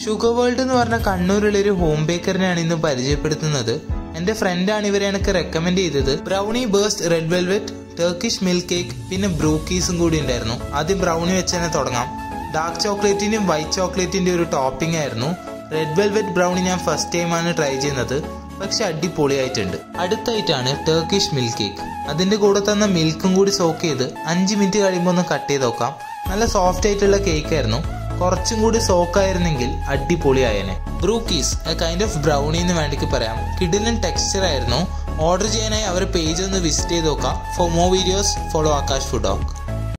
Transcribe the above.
sugar world എന്ന് പറഞ്ഞ കണ്ണൂരിലെ ഒരു ഹോം ബേക്കറിനെയാണ് ഇന്ന് പരിചയപ്പെടുത്തുന്നത് എന്റെ ഫ്രണ്ടാണ് ഇവരെ എനിക്ക് റെക്കമെൻഡ് ചെയ്തത് brownie best red velvet Turkish milk cake പിന്നെ ബ്രൂക്കീസും കൂടി ഉണ്ടായിരുന്നു ആദ്യം ബ്രൗണി വെച്ച് തന്നെ തുടങ്ങാം ഡാർക്ക് ചോക്ലേറ്റിന്റെയും വൈറ്റ് ചോക്ലേറ്റിന്റെ ഒരു ടോപ്പിംഗ് ആയിരുന്നു റെഡ് വെൽവെറ്റ് ബ്രൗണി ഞാൻ ഫസ്റ്റ് ടൈമാണ് ട്രൈ ചെയ്യുന്നത് പക്ഷെ അടിപൊളിയായിട്ടുണ്ട് അടുത്തായിട്ടാണ് ടർക്കിഷ് മിൽക്ക് കേക്ക് അതിന്റെ കൂടെ തന്ന മിൽക്കും കൂടി സോക്ക് ചെയ്ത് അഞ്ച് മിനിറ്റ് കഴിയുമ്പോൾ ഒന്ന് കട്ട് ചെയ്ത് നോക്കാം നല്ല സോഫ്റ്റ് ആയിട്ടുള്ള കേക്ക് ആയിരുന്നു കുറച്ചും കൂടി സോക്ക് ആയിരുന്നെങ്കിൽ അടിപൊളിയായേനെ brookies a kind of brownie എന്ന് വേണ്ടിക്ക് പറയാം കിഡിലൻ ടെക്സ്ചർ ആയിരുന്നു ഓർഡർ ചെയ്യാനായി അവരുടെ പേജ് ഒന്ന് വിസിറ്റ് ചെയ്ത് നോക്കാം for more videos follow Akash food dock